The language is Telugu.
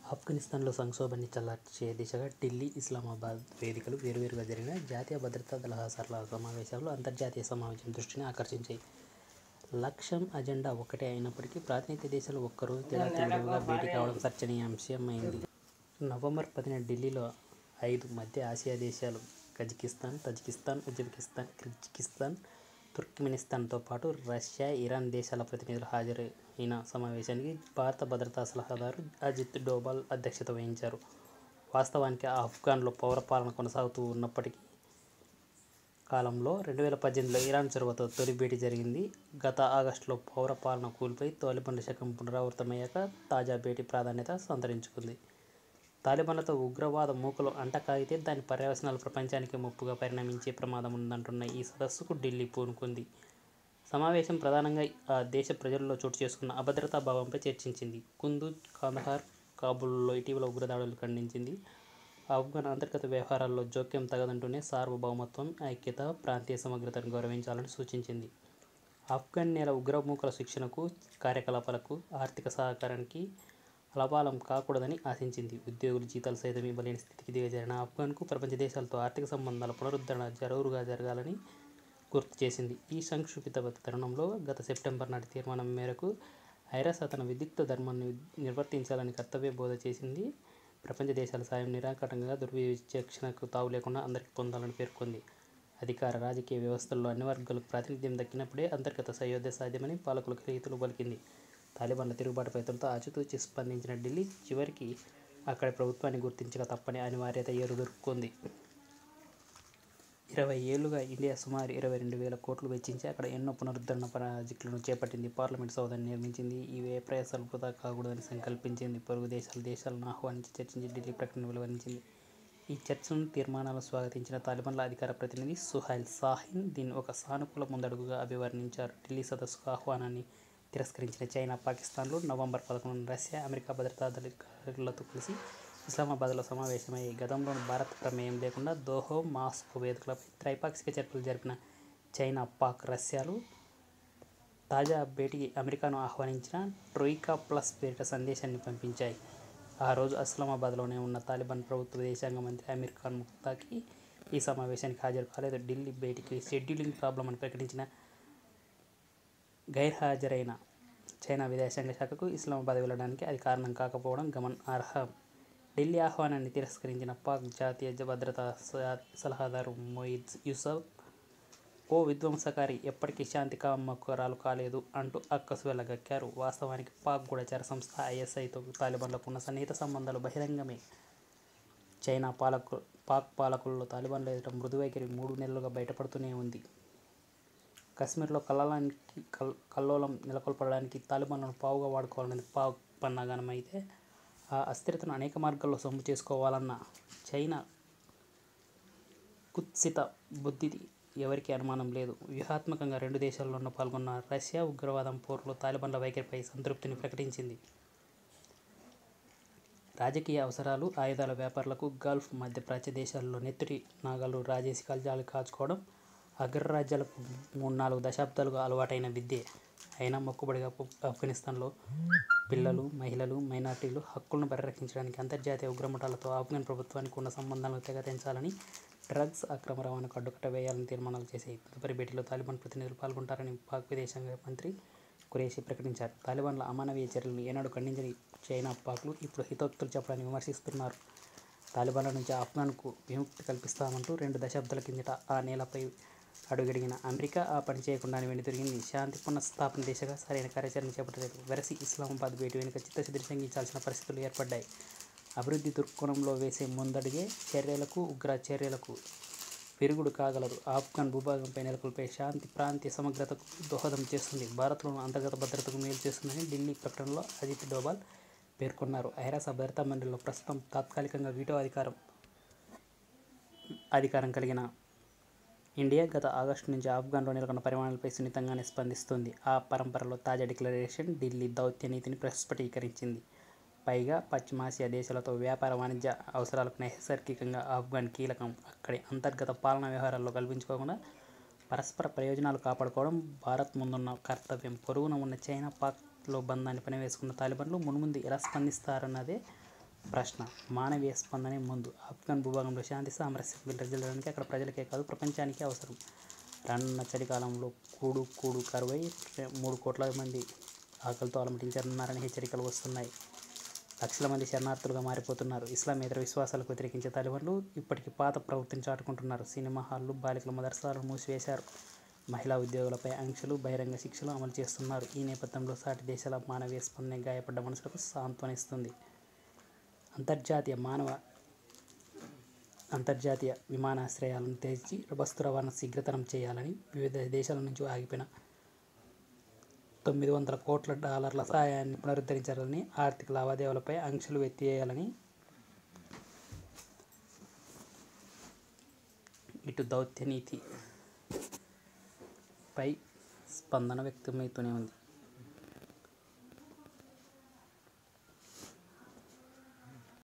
ఆఫ్ఘనిస్తాన్లో సంక్షోభాన్ని చల్లార్చే దిశగా ఢిల్లీ, ఇస్లామాబాద్ వేదికలు వేర్వేరుగా జరిగిన జాతీయ భద్రతా సలహా సమావేశాలు అంతర్జాతీయ సమాజం దృష్టిని ఆకర్షించాయి. లక్ష్యం, అజెండా ఒక్కటే అయినప్పటికీ ప్రాతినిధ్య దేశాలు ఒక్కరోజు తేడాతో విడివిడిగా భేటీ కావడం చర్చనీయాంశమైంది. నవంబర్ పదిన ఢిల్లీలో ఐదు మధ్య ఆసియా దేశాలు కజకిస్తాన్, తజికిస్తాన్, ఉజ్బెకిస్తాన్, కిర్గిజిస్తాన్, తుర్క్మెనిస్తాన్తో పాటు రష్యా, ఇరాన్ దేశాల ప్రతినిధులు హాజరైన సమావేశానికి భారత భద్రతా సలహాదారు అజిత్ డోభాల్ అధ్యక్షత వహించారు. వాస్తవానికి ఆఫ్ఘన్లో పౌరపాలన కొనసాగుతూ ఉన్నప్పటి కాలంలో రెండు వేల పద్దెనిమిదిలో ఇరాన్ చొరవతో తొలి భేటీ జరిగింది. గత ఆగస్టులో పౌరపాలన కూలిపోయి తాలిబాన్ల శకం పునరావృతమయ్యాక తాజా భేటీ ప్రాధాన్యత సంతరించుకుంది. తాలిబాన్లతో ఉగ్రవాద మూకలు అంటకాగితే దాని పర్యవసానాలు ప్రపంచానికే ముప్పుగా పరిణమించే ప్రమాదం ఉందంటున్న ఈ సదస్సుకు ఢిల్లీ పూనుకుంది. సమావేశం ప్రధానంగా ఆ దేశ ప్రజల్లో చోటుచేసుకున్న అభద్రతా భావంపై చర్చించింది. కుందుజ్, కాందహార్, కాబూల్లో ఇటీవలి ఉగ్రదాడులను ఖండించింది. ఆఫ్ఘన్ అంతర్గత వ్యవహారాల్లో జోక్యం తగదంటూనే సార్వభౌమత్వం, ఐక్యత, ప్రాంతీయ సమగ్రతను గౌరవించాలని సూచించింది. ఆఫ్ఘన్ నేల ఉగ్రమూకల శిక్షణకు, కార్యకలాపాలకు, ఆర్థిక సహకారానికి ఆలవాలం కాకూడదని ఆశించింది. ఉద్యోగుల జీతాలు సైతం ఇవ్వలేని స్థితికి దిగజారిన ఆఫ్ఘన్కు ప్రపంచ దేశాలతో ఆర్థిక సంబంధాల పునరుద్ధరణ జరువుగా జరగాలని గుర్తుచేసింది. ఈ సంక్షుభిత తరుణంలో గత సెప్టెంబర్ నాటి తీర్మానం మేరకు ఐరాస తన విధ్యుక్త ధర్మాన్ని నిర్వర్తించాలని కర్తవ్య బోధ చేసింది. ప్రపంచ దేశాల సాయం నిరాటంకంగా దుర్విచక్షణకు తావులేకుండా అందరికీ పొందాలని పేర్కొంది. అధికార, రాజకీయ వ్యవస్థల్లో అన్ని వర్గాలకు ప్రాతినిధ్యం దక్కినప్పుడే అంతర్గత సయోధ్య సాధ్యమని పాలకులకు హితవు పలికింది. తాలిబాన్ల తిరుగుబాటుపై తొలుత ఆచితూచి స్పందించిన ఢిల్లీ చివరికి అక్కడి ప్రభుత్వాన్ని గుర్తించక తప్పని అనివార్యత ఎదుర్కొంది. ఇరవై ఏళ్లుగా ఇండియా సుమారు ఇరవై రెండు వేల కోట్లు వెచ్చించి అక్కడ ఎన్నో పునరుద్ధరణ ప్రాజెక్టులను చేపట్టింది. పార్లమెంటు సౌధాన్ని నిర్మించింది. ఈ వ్యయ ప్రయాసలు వృథా కాకూడదని సంకల్పించింది. పొరుగు దేశాల దేశాలను ఆహ్వానించి చర్చించి ఢిల్లీ ప్రకటన వెలువరించింది. ఈ చర్చలను, తీర్మానాలను స్వాగతించిన తాలిబాన్ల అధికార ప్రతినిధి సుహైల్ షాహీన్ దీన్ని ఒక సానుకూల ముందడుగుగా అభివర్ణించారు. ఢిల్లీ సదస్సుకు ఆహ్వానాన్ని తిరస్కరించిన చైనా, పాకిస్తాన్లు నవంబర్ పదకొండున రష్యా, అమెరికా భద్రతాధికారులతో కలిసి ఇస్లామాబాద్లో సమావేశమయ్యాయి. గతంలోనూ భారత్ ప్రమేయం లేకుండా దోహా, మాస్కో వేదికలపై త్రైపాక్షిక చర్చలు జరిపిన చైనా, పాక్, రష్యాలు తాజా భేటీకి అమెరికాను ఆహ్వానించిన ట్రోయికా ప్లస్ పేరిట సందేశాన్ని పంపించాయి. ఆ రోజు ఇస్లామాబాద్లోనే ఉన్న తాలిబాన్ ప్రభుత్వ విదేశాంగ మంత్రి అమీర్ ఖాన్ ముత్తాఖీ ఈ సమావేశానికి హాజరు కాలేదు. ఢిల్లీ భేటీకి షెడ్యూలింగ్ ప్రాబ్లమ్ అని ప్రకటించినా గైర్హాజరైన చైనా విదేశాంగ శాఖకు ఇస్లామాబాద్ వెళ్లడానికి అది కారణం కాకపోవడం గమనార్హం. ఢిల్లీ ఆహ్వానాన్ని తిరస్కరించిన పాక్ జాతీయ భద్రతా సలహాదారు మొయిజ్ యూసఫ్ ఓ విధ్వంసకారి ఎప్పటికీ శాంతి కాముకురాలు కాలేదు అంటూ అక్కసు వెళ్లగక్కారు. వాస్తవానికి పాక్ గూఢచర సంస్థ ఐఎస్ఐతో తాలిబాన్లకు ఉన్న సన్నిహిత సంబంధాలు బహిరంగమే. చైనా, పాక్ పాలకుల్లో తాలిబాన్ల ఎదుట మృదువైఖరి మూడు నెలలుగా బయటపడుతూనే ఉంది. కశ్మీర్లో కల్లోలం నెలకొల్పడానికి తాలిబాన్లను పావుగా వాడుకోవాలన్నది పాక్ పన్నాగమైతే ఆ అస్థిరతను అనేక మార్గాల్లో సొమ్ము చేసుకోవాలన్న చైనా కుత్సిత బుద్ధిది ఎవరికీ అనుమానం లేదు. వ్యూహాత్మకంగా రెండు దేశాల్లోనూ పాల్గొన్న రష్యా ఉగ్రవాదం పోరులో తాలిబాన్ల వైఖరిపై సంతృప్తిని ప్రకటించింది. రాజకీయ అవసరాలు, ఆయుధాల వ్యాపారాలకు గల్ఫ్, మధ్యప్రాచ్య దేశాల్లో నెత్తుటి నాగళ్లు రాజేసి కళ్యాలు కాచుకోవడం అగ్రరాజ్యాలకు మూడు నాలుగు దశాబ్దాలుగా అలవాటైన విద్యే. అయినా మొక్కుబడిగా ఆఫ్ఘనిస్తాన్లో పిల్లలు, మహిళలు, మైనారిటీల హక్కులను పరిరక్షించడానికి అంతర్జాతీయ ఉగ్రముఠాలతో ఆఫ్ఘన్ ప్రభుత్వానికి ఉన్న సంబంధాలను తెగతెంచాలని, డ్రగ్స్ అక్రమ రవాణాకు అడ్డుకట్ట వేయాలని తీర్మానాలు చేశాయి. తదుపరి భేటీలో తాలిబాన్ ప్రతినిధులు పాల్గొంటారని పాక్ విదేశాంగ మంత్రి ఖురేషీ ప్రకటించారు. తాలిబాన్ల అమానవీయ చర్యలను ఏనాడూ ఖండించని చైనా, పాక్లు ఇప్పుడు హితోక్తులు చెప్పడాన్ని విమర్శిస్తున్నారు. తాలిబాన్ల నుంచి ఆఫ్ఘన్కు విముక్తి కల్పిస్తామంటూ రెండు దశాబ్దాల కిందట ఆ నేలపై అడుగిడిన అమెరికా ఆ పని చేయకుండానే వెనుదిరిగింది. శాంతి పునఃస్థాపన దిశగా సరైన కార్యాచరణ చేపట్టలేదు. వెరసి ఇస్లామాబాద్ భేటీ వెనుక చిత్తశుద్ధి శంకించాల్సిన పరిస్థితులు ఏర్పడ్డాయి. అభివృద్ధి దృక్కోణంలో వేసే ముందడుగే చర్యలకు, ఉగ్ర చర్యలకు విరుగుడు కాగలదు. ఆఫ్ఘన్ భూభాగంపై నెలకొల్పే శాంతి ప్రాంతీయ సమగ్రతకు దోహదం చేస్తుంది. భారత్లోనూ అంతర్గత భద్రతకు మేలు చేస్తుందని ఢిల్లీ ప్రకటనలో అజిత్ డోభాల్ పేర్కొన్నారు. ఐరాస భద్రతా మండలిలో ప్రస్తుతం తాత్కాలికంగా వీటో అధికారం కలిగిన ఇండియా గత ఆగస్టు నుంచి ఆఫ్ఘన్లో నెలకొన్న పరిణామాలపై సున్నితంగానే స్పందిస్తోంది. ఆ పరంపరలో తాజా డిక్లరేషన్ ఢిల్లీ దౌత్య నీతిని ప్రస్ఫుటీకరించింది. పైగా పశ్చిమాసియా దేశాలతో వ్యాపార, వాణిజ్య అవసరాలకు నైసర్గికంగా ఆఫ్ఘన్ కీలకం. అక్కడి అంతర్గత పాలనా వ్యవహారాల్లో కల్పించుకోకుండా పరస్పర ప్రయోజనాలు కాపాడుకోవడం భారత్ ముందున్న కర్తవ్యం. పొరుగున ఉన్న చైనా, పాక్తో బంధాన్ని పెనవేసుకున్న తాలిబాన్లు మున్ముందు ఎలా స్పందిస్తారన్నదే ప్రశ్న మానవీయ స్పందనే ముందు ఆఫ్ఘన్ భూభాగంలో శాంతి సామరస్యం విరజిల్లడానికి అక్కడ ప్రజలకే కాదు ప్రపంచానికి అవసరం రానున్న చలికాలంలో కూడు కూడు కరువై రె- మూడు కోట్ల మంది ఆకలితో అలమటించనున్నారని హెచ్చరికలు వస్తున్నాయి లక్షల మంది శరణార్థులుగా మారిపోతున్నారు ఇస్లామేతర విశ్వాసాలకు వ్యతిరేకించే తాలిబన్లు ఇప్పటికీ పాత ప్రవృత్తిని చాటుకుంటున్నారు సినిమా హాళ్లు బాలికల మదర్సాలను మూసివేశారు మహిళా ఉద్యోగులపై ఆంక్షలు బహిరంగ శిక్షలు అమలు చేస్తున్నారు ఈ నేపథ్యంలో సాటి దేశాల మానవీయ స్పందన గాయపడ్డ మనసులకు సాంత్వనిస్తుంది అంతర్జాతీయ మానవ అంతర్జాతీయ విమానాశ్రయాలను తెరిచి వస్తు రవాణా శీఘ్రతరం చేయాలని వివిధ దేశాల నుంచి ఆగిపోయిన తొమ్మిది వందల కోట్ల డాలర్ల సహాయాన్ని పునరుద్ధరించాలని ఆర్థిక లావాదేవీలపై ఆంక్షలు ఎత్తివేయాలని ఇటు దౌత్య నీతి పై స్పందన వ్యక్తమవుతూనే ఉంది